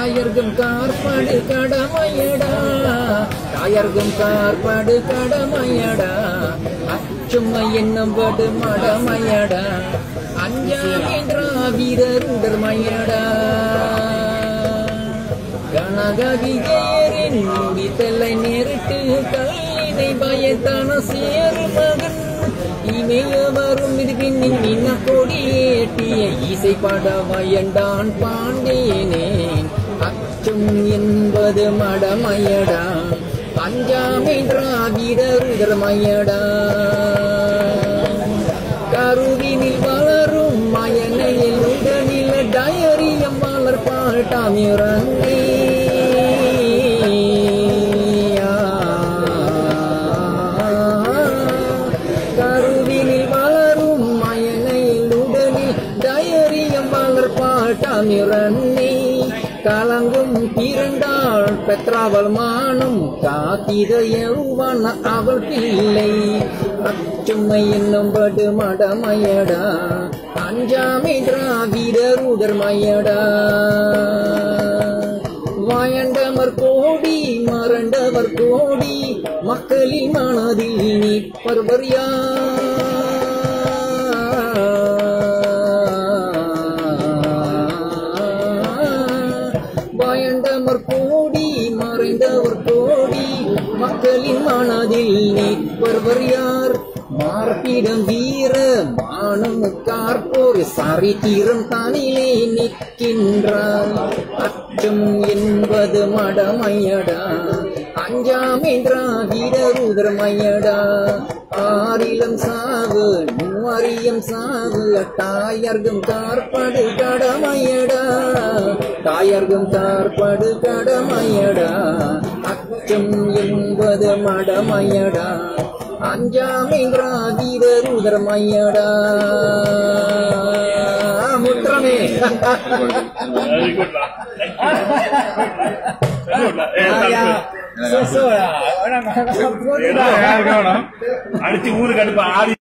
தாயர்கும் கார்படு கடமையடா தாயர்கும் கார்படு கடமையடா அச்சுமை என்னும்படு மடமையடா அஞ்சாமின்றா வீரருடர்மையடா கனகவிஜயரின் முடித்தலை நேரிட்டு கல்லினை பயத்தான சேரு மகன் இமைய வரும் இது பின்னின் இன்ன கொடியேட்டிய இசை பட வயண்டான் பாண்டேனேன் அச்சம் என்பது மடமயடா பஞ்சாமை திராவிடருதர்மயடா கருவினில் வளரும் மயனையில் உடனில் டயரியம் வளர் பாட்டாமிரன்னே கருவினில் வளரும் மயனையில் உடனில் டயரியம் வளர் பாட்டாமிரன்னே கலங்கும் பிறந்தாள் பெற்றாவள் மானும் காத்திர எவ்வன அவள் பிள்ளை அச்சுமை என்னும்படு மடமயடா அஞ்சாமை திராவிடருடர் மயடா வாயண்டவர் கோடி மறண்டவர் கோடி மக்களின் மனதில் நிற்பவர் யார் பயந்தவர் கோடி மறைந்தவர் கோடி மக்களின் மனதில் நிற்பவர் யார் மார்பிடம் வீர மானம் கார்போர் சரித்திரம் தானிலே நிற்கின்றார் அச்சம் என்பது மடமையடா அஞ்சாமென்றா வீரருதர்மையடா ஆறிலம் சாவு மூவரியம் சாவு தாயர்கும் கார்படு கடமையடா தாயர்கும் கார்படு கடமையடா அச்சம் என்பது மடமையடா அஞ்சாமென்றா வீரருதர்மையடா முற்றமே Very good lah. Very good lah. Eh, ya. tak So so lah. Orang nak nak apa. Eh, dah, ya, kau nak. Ada ti ஊருக்கு அடுப்பு ஆடி